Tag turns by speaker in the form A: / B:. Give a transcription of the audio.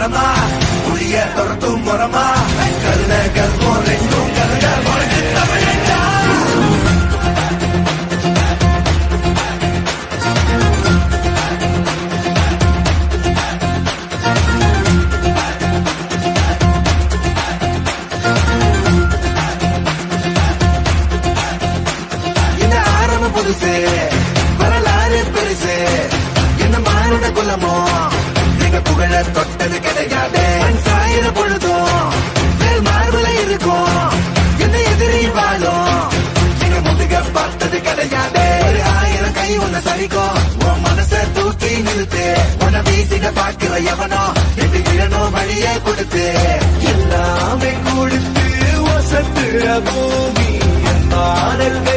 A: மரமா புளிய துரத்தும் மரமா கருண கர்ப்பம் ரெண்டும் கருண முறைக்கு தமிழண்டா இந்த ஆரம்பம் புதுசு வரலாறு பெருசு என்ன மானுட குலமோ நீங்க புகழ தொட்டது கிடையாது மண் சாயிர பொழுதும் மேல் மார்புல இருக்கும் என்ன எதிரி வாழும் நீங்க முதுக பார்த்தது கிடையாது ஒரு ஆயிரம் கை உன்னை சரிக்கும் உன் மனச தூக்கி நிறுத்து உன்னை வீசிட பாக்குற எவனோ எது விழணும் வழியே கொடுத்து எல்லாமே கொடுத்து வசத்துற பூமி என் மாடல்